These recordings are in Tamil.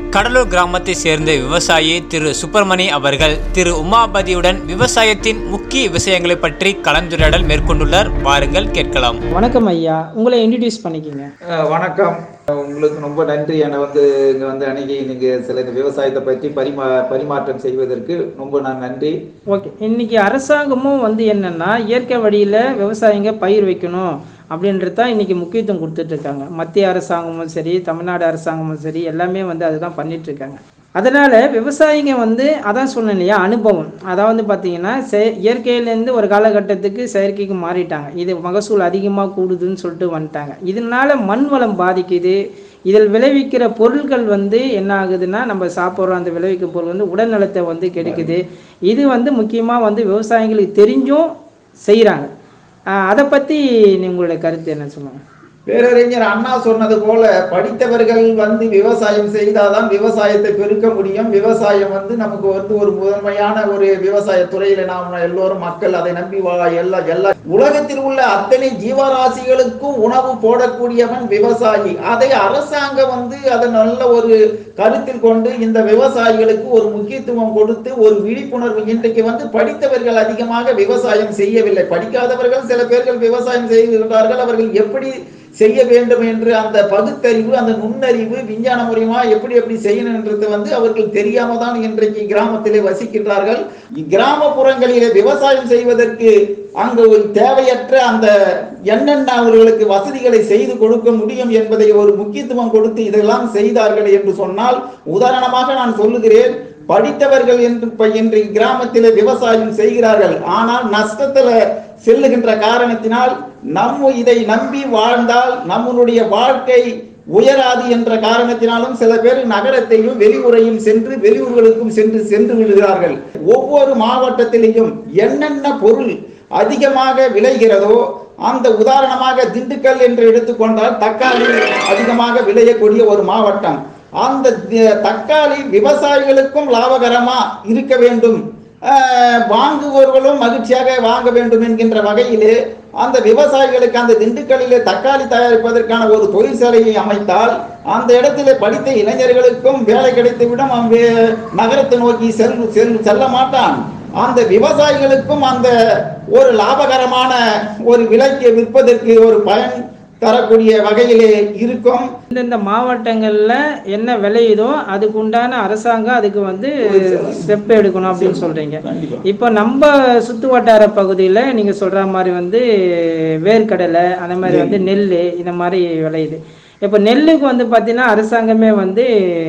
கடலூர் கிராமத்தை சேர்ந்த விவசாயி திரு சுப்பிரமணி அவர்கள் திரு உமாபதியுடன் விவசாயத்தின் முக்கிய விஷயங்களை பற்றி கலந்துரையாடல் மேற்கொண்டுள்ளார் வாருங்கள் கேட்கலாம் வணக்கம் ஐயா உங்களை இன்ட்ரடியூஸ் பண்ணிக்கிங்க அஹ் வணக்கம் உங்களுக்கு ரொம்ப நன்றி என்னை வந்து இங்கே வந்து அன்னைக்கு நீங்க சில இந்த விவசாயத்தை பற்றி பரிமா பரிமாற்றம் செய்வதற்கு ரொம்ப நான் நன்றி ஓகே இன்னைக்கு அரசாங்கமும் வந்து என்னன்னா இயற்கை வழியில் விவசாயிங்க பயிர் வைக்கணும் அப்படின்றது தான் இன்னைக்கு முக்கியத்துவம் கொடுத்துட்டு இருக்காங்க மத்திய அரசாங்கமும் சரி தமிழ்நாடு அரசாங்கமும் சரி எல்லாமே வந்து அதுதான் பண்ணிட்டு இருக்காங்க அதனால விவசாயிங்க வந்து அதான் சொன்னேன் இல்லையா அனுபவம் அதான் வந்து பார்த்தீங்கன்னா செ இயற்கையிலேருந்து ஒரு காலகட்டத்துக்கு செயற்கைக்கு மாறிட்டாங்க இது மகசூல் அதிகமாக கூடுதுன்னு சொல்லிட்டு வந்துட்டாங்க இதனால மண் வளம் பாதிக்குது இதில் விளைவிக்கிற பொருட்கள் வந்து என்ன ஆகுதுன்னா நம்ம சாப்பிட்றோம் அந்த விளைவிக்கிற பொருள் வந்து உடல் நலத்தை வந்து கெடுக்குது இது வந்து முக்கியமாக வந்து விவசாயிகளுக்கு தெரிஞ்சும் செய்கிறாங்க அதை பற்றி உங்களுடைய கருத்து என்ன சொல்லுவாங்க பேரறிஞர் அண்ணா சொன்னது போல படித்தவர்கள் வந்து விவசாயம் செய்தாதான் விவசாயத்தை பெருக்க முடியும் விவசாயம் வந்து நமக்கு வந்து ஒரு முதன்மையான ஒரு விவசாய துறையில நாம் எல்லோரும் மக்கள் அதை நம்பி வா எல்லா எல்லா உலகத்தில் உள்ள அத்தனை ஜீவராசிகளுக்கும் உணவு போடக்கூடியவன் விவசாயி அதை அரசாங்கம் வந்து அதை நல்ல ஒரு கருத்தில் கொண்டு இந்த விவசாயிகளுக்கு ஒரு முக்கியத்துவம் கொடுத்து ஒரு விழிப்புணர்வு இன்றைக்கு வந்து படித்தவர்கள் அதிகமாக விவசாயம் செய்யவில்லை படிக்காதவர்கள் சில பேர்கள் விவசாயம் செய்கிறார்கள் அவர்கள் எப்படி செய்ய வேண்டும் என்று அந்த பகுத்தறிவு அந்த நுண்ணறிவு விஞ்ஞான மூலியமா எப்படி எப்படி செய்யணுன்றது வந்து அவர்கள் தெரியாம தான் இன்றைக்கு கிராமத்திலே வசிக்கின்றார்கள் கிராமப்புறங்களிலே விவசாயம் செய்வதற்கு அங்கு ஒரு தேவையற்ற அந்த என்னென்ன அவர்களுக்கு வசதிகளை செய்து கொடுக்க முடியும் என்பதை ஒரு முக்கியத்துவம் கொடுத்து இதெல்லாம் செய்தார்கள் என்று சொன்னால் உதாரணமாக நான் சொல்லுகிறேன் படித்தவர்கள் என்று இப்ப இன்றைக்கு கிராமத்திலே விவசாயம் செய்கிறார்கள் ஆனால் நஷ்டத்துல செல்லுகின்ற காரணத்தினால் நம்ம இதை நம்பி வாழ்ந்தால் நம்மளுடைய வாழ்க்கை உயராது என்ற காரணத்தினாலும் சில பேர் நகரத்தையும் வெளியூரையும் சென்று வெளியூர்களுக்கும் சென்று சென்று விடுகிறார்கள் ஒவ்வொரு மாவட்டத்திலேயும் என்னென்ன பொருள் அதிகமாக விளைகிறதோ அந்த உதாரணமாக திண்டுக்கல் என்று எடுத்துக்கொண்டால் தக்காளி அதிகமாக விளையக்கூடிய ஒரு மாவட்டம் அந்த தி- தக்காளி விவசாயிகளுக்கும் லாபகரமா இருக்க வேண்டும் ஆஹ் வாங்குபவர்களும் மகிழ்ச்சியாக வாங்க வேண்டும் என்கின்ற வகையிலே அந்த விவசாயிகளுக்கு அந்த திண்டுக்கல்லிலே தக்காளி தயாரிப்பதற்கான ஒரு தொழிற்சாலையை அமைத்தால் அந்த இடத்திலே படித்த இளைஞர்களுக்கும் வேலை கிடைத்துவிடும் அவன் வே- நகரத்தை நோக்கி செல் செல் செல்ல மாட்டான் அந்த விவசாயிகளுக்கும் அந்த ஒரு லாபகரமான ஒரு விலைக்கு விற்பதற்கு ஒரு பயன் தரக்கூடிய வகையிலே இருக்கும் இந்தந்த மாவட்டங்களில் என்ன விளையுதோ அதுக்கு உண்டான அரசாங்கம் அதுக்கு வந்து ஸ்டெப் எடுக்கணும் அப்படின்னு சொல்கிறீங்க கண்டிப்பா இப்போ நம்ம சுத்து வட்டார பகுதியில் நீங்கள் சொல்கிற மாதிரி வந்து வேர்க்கடலை அந்த மாதிரி வந்து நெல் இந்த மாதிரி விளையுது இப்போ நெல்லுக்கு வந்து பார்த்தீங்கன்னா அரசாங்கமே வந்து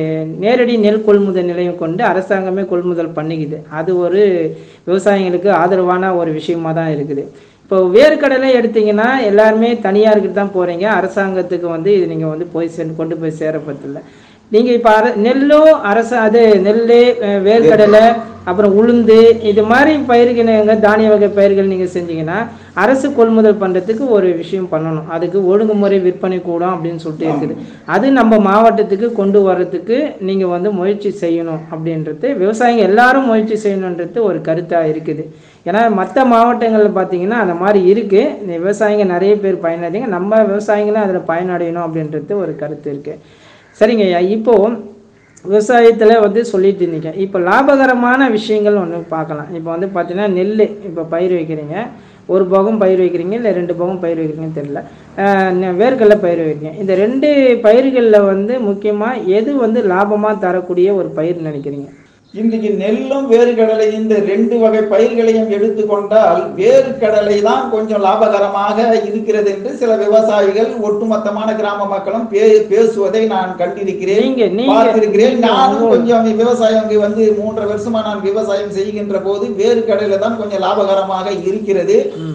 நேரடி நெல் கொள்முதல் நிலையம் கொண்டு அரசாங்கமே கொள்முதல் பண்ணிக்குது அது ஒரு விவசாயிகளுக்கு ஆதரவான ஒரு விஷயமா தான் இருக்குது இப்போ வேர்க்கடலை எடுத்தீங்கன்னா எல்லாருமே தனியாருக்கு தான் போகிறீங்க அரசாங்கத்துக்கு வந்து இது நீங்கள் வந்து போய் சென்று கொண்டு போய் சேரப்பதில்லை நீங்கள் இப்போ அர நெல்லும் அரசு அது நெல் அஹ், வேர்க்கடலை அப்புறம் உளுந்து இது மாதிரி பயிர்கள் தானிய வகை பயிர்கள் நீங்கள் செஞ்சீங்கன்னா அரசு கொள்முதல் பண்ணுறதுக்கு ஒரு விஷயம் பண்ணணும் அதுக்கு ஒழுங்குமுறை விற்பனை கூடம் அப்படின்னு சொல்லிட்டு இருக்குது அது நம்ம மாவட்டத்துக்கு கொண்டு வர்றதுக்கு நீங்கள் வந்து முயற்சி செய்யணும் அப்படின்றது விவசாயிங்க எல்லாரும் முயற்சி செய்யணுன்றது ஒரு கருத்தாக இருக்குது ஏன்னா மற்ற மாவட்டங்களில் பார்த்தீங்கன்னா அந்த மாதிரி இருக்குது விவசாயிங்க நிறைய பேர் பயனடைங்க நம்ம விவசாயிங்களும் அதில் பயனடையணும் அப்படின்றது ஒரு கருத்து இருக்குது சரிங்க ஐயா இப்போ விவசாயத்தில் வந்து சொல்லிட்டு இருந்தீங்க இப்போ லாபகரமான விஷயங்கள் ஒன்று பார்க்கலாம் இப்போ வந்து பார்த்தீங்கன்னா நெல் இப்போ பயிர் வைக்கிறீங்க ஒரு போகம் பயிர் வைக்கிறீங்க இல்லை ரெண்டு போகம் பயிர் வைக்கிறீங்கன்னு தெரியல ஆஹ் நெ- வேர்க்கடலை பயிர் வைக்கிறீங்க இந்த ரெண்டு பயிர்களில் வந்து முக்கியமாக எது வந்து லாபமாக தரக்கூடிய ஒரு பயிர் நினைக்கிறீங்க இன்றைக்கு நெல்லும் வேர்க்கடலை இந்த ரெண்டு வகை பயிர்களையும் எடுத்துக்கொண்டால் வேர்க்கடலை தான் கொஞ்சம் லாபகரமாக இருக்கிறது என்று சில விவசாயிகள் ஒட்டுமொத்தமான கிராம மக்களும் பே- பேசுவதை நான் கண்டிருக்கிறேன் நீங்க நீங்க பார்த்திருக்கிறேன் நீங்க நானும் உங்க- கொஞ்சம் விவசாயம் இங்க வந்து மூன்றரை வருஷமா நான் விவசாயம் செய்கின்ற போது வேர்க்கடலை தான் கொஞ்சம் லாபகரமாக இருக்கிறது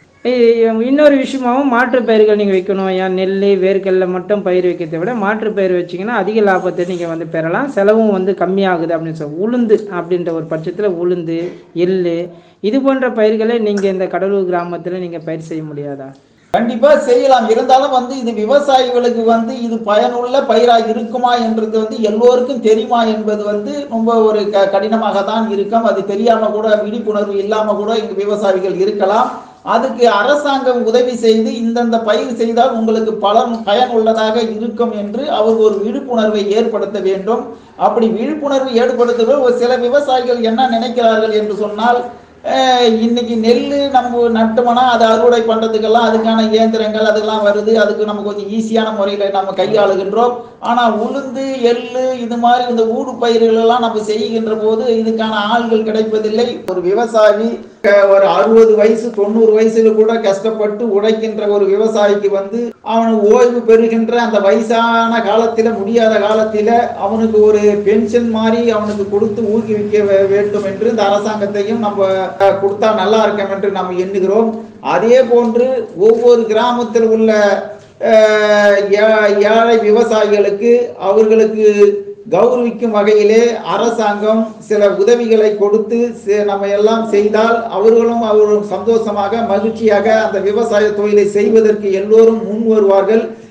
இ- இன்னொரு விஷயமாவும் மாற்று பயிர்கள் நீங்கள் வைக்கணும் ஏன் நெல் வேர்க்கடலை மட்டும் பயிர் வைக்கிறதை விட மாற்று பயிர் வச்சீங்கன்னா அதிக லாபத்தை நீங்கள் வந்து பெறலாம் செலவும் வந்து கம்மியாகுது அப்படின்னு சொல்லி உளுந்து அப்படின்ற ஒரு பட்சத்தில் உளுந்து எள்ளு இது போன்ற பயிர்களை நீங்கள் இந்த கடலூர் கிராமத்தில் நீங்கள் பயிர் செய்ய முடியாதா கண்டிப்பா செய்யலாம் இருந்தாலும் வந்து இது விவசாயிகளுக்கு வந்து இது பயனுள்ள பயிரா இருக்குமா என்றது வந்து எல்லோருக்கும் தெரியுமா என்பது வந்து ரொம்ப ஒரு க கடினமாக தான் இருக்கும் அது தெரியாம கூட விழிப்புணர்வு இல்லாம கூட இங்கு விவசாயிகள் இருக்கலாம் அதுக்கு அரசாங்கம் உதவி செய்து இந்தந்த பயிர் செய்தால் உங்களுக்கு பலன் பயன் உள்ளதாக இருக்கும் என்று அவர் ஒரு விழிப்புணர்வை ஏற்படுத்த வேண்டும் அப்படி விழிப்புணர்வு ஏற்படுத்துவது ஒரு சில விவசாயிகள் என்ன நினைக்கிறார்கள் என்று சொன்னால் அஹ், இன்னைக்கு நெல் நம்ம நட்டோம்னா அதை அறுவடை பண்றதுக்கெல்லாம் அதுக்கான இயந்திரங்கள் அதெல்லாம் வருது அதுக்கு நம்ம கொஞ்சம் ஈஸியான முறையில் நம்ம கையாளுகின்றோம் ஆனால் உளுந்து எள்ளு இது மாதிரி இந்த ஊடு பயிர்கள் எல்லாம் நம்ம செய்கின்ற போது இதுக்கான ஆள்கள் கிடைப்பதில்லை ஒரு விவசாயி அஹ், ஒரு அறுபது வயசு தொண்ணூறு வயசுல கூட கஷ்டப்பட்டு உழைக்கின்ற ஒரு விவசாயிக்கு வந்து அவனுக்கு ஓய்வு பெறுகின்ற அந்த வயசான காலத்தில முடியாத காலத்தில அவனுக்கு ஒரு பென்ஷன் மாதிரி அவனுக்கு கொடுத்து ஊக்குவிக்க வே- வேண்டும் என்று இந்த அரசாங்கத்தையும் நம்ம அஹ், கொடுத்தா நல்லா இருக்கும் என்று நாம் எண்ணுகிறோம் அதே போன்று ஒவ்வொரு கிராமத்தில் உள்ள அஹ், ஏ- ஏழை விவசாயிகளுக்கு அவர்களுக்கு கௌரவிக்கும் வகையிலே அரசாங்கம் சில உதவிகளை கொடுத்து சி- நம்ம எல்லாம் செய்தால் அவர்களும் அவர்களும் சந்தோஷமாக மகிழ்ச்சியாக அந்த விவசாய தொழிலை செய்வதற்கு எல்லோரும் முன் வருவார்கள்